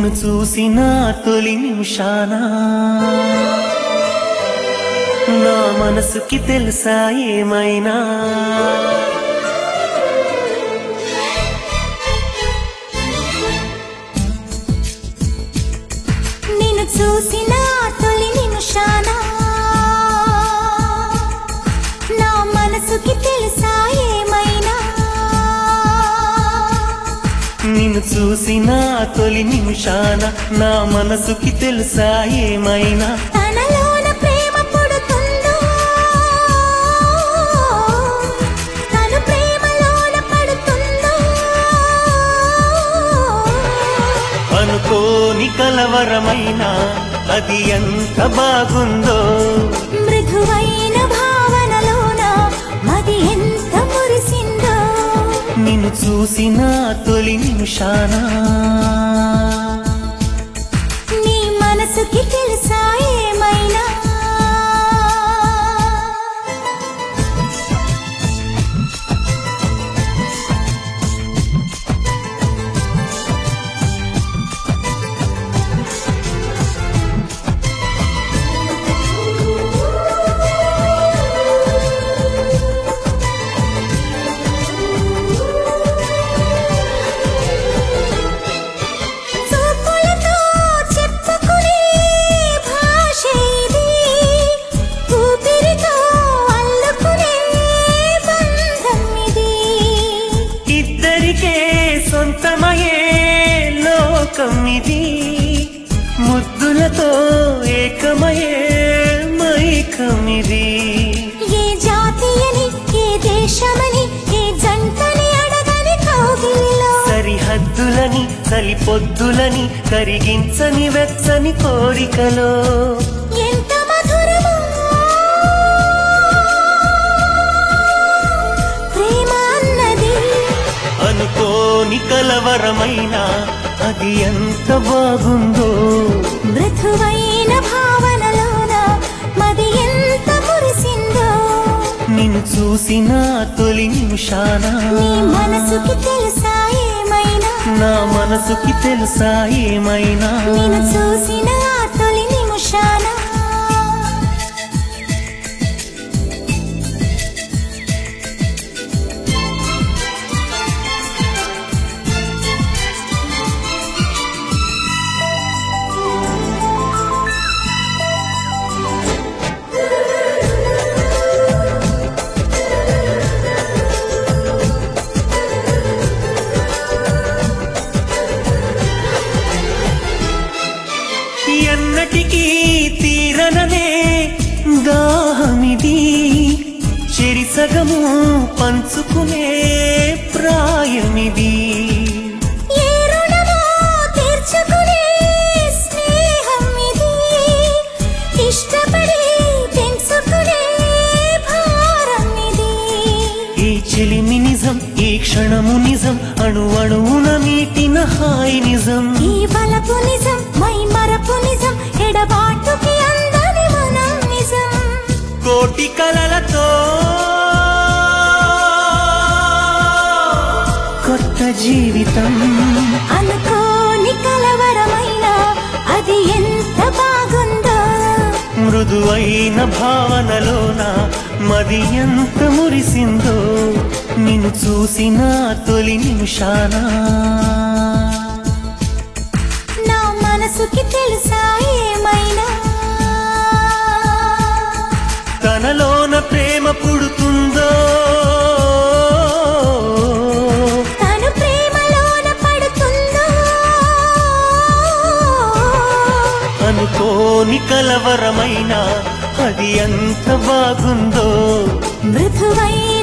నిన్ను చూసిన తొలి నిమిషాన నా మనసుకి తెలుసా ఏమైనా నిన్ను చూసిన తొలి నిమిషాన నా మనసుకి తెలుసా ఏమైనా నిన్ను చూసిన తొలి నిమిషాన నా మనసుకి తెలుసా ఏమైనా తనలోన ప్రేమ పుడుతుందో తను ప్రేమలోన పడుతుందో అనుకోని కలవరమైన అది ఎంత బాగుందో మృదువైన భావనలోన మది ఎంత మురిసిందో నిన్ను చూసిన తొలి నిమిషాన నీ మనసుకి తెలుసా ఏమైనా చూపులతో చెప్పుకునే భాష ఇది ఊపిరితో అల్లుకునే బంధం ఇది ఇద్దరికే సొంతమయే లోకం ఇది ముద్దులతో ఏకమయే మైకం ఇది ఏ జాతి అని ఏ దేశమని ఏ జంటని అడగని కౌగిలిలో సరిహద్దులని కలిపొద్దులని కరిగించని వెచ్చని కోరికలో ఎంత మధురమో ప్రేమ అన్నది అనుకోని కలవరమైన అది ఎంత బాగుందో మృదువైన భావనలోన మది ఎంత మురిసిందో నిన్ను చూసిన తొలి నిమిషాన నీ మనసుకి తెలుసా ఏమైనా నా మనసుకి తెలుసా ఏమైనా నేను చూసిన ఆ తొలి నిమిషాన ఎన్నటికీ తీరననే దాహమిది చెరిసగము పంచుకునే ప్రాయమిది ఏ రుణమో తీర్చుకునే స్నేహం ఇది ఇష్టపడి పెంచుకునే భారం ఇది ఈ చెలిమి నిజం ఈ క్షణము నిజం అణు అణువున మీటిన హాయి నిజం ఈ బలపు నిజం మై మరపు నిజం ఎడబాటుకి అందని మనం నిజం కోటి కలలతో కొత్త జీవితం అనుకోని కలవరమైన అది ఎంత బాగుందో మృదువైన భావనలోన మది ఎంత మురిసిందో నిన్ను చూసిన తొలి నిమిషాన నా మనసుకి తెలుసా ఏమైనా తనలోన ప్రేమ పుడుతుందో తను ప్రేమలోన పడుతుందో అనుకోని కలవరమైన అది ఎంత బాగుందో మృదువైన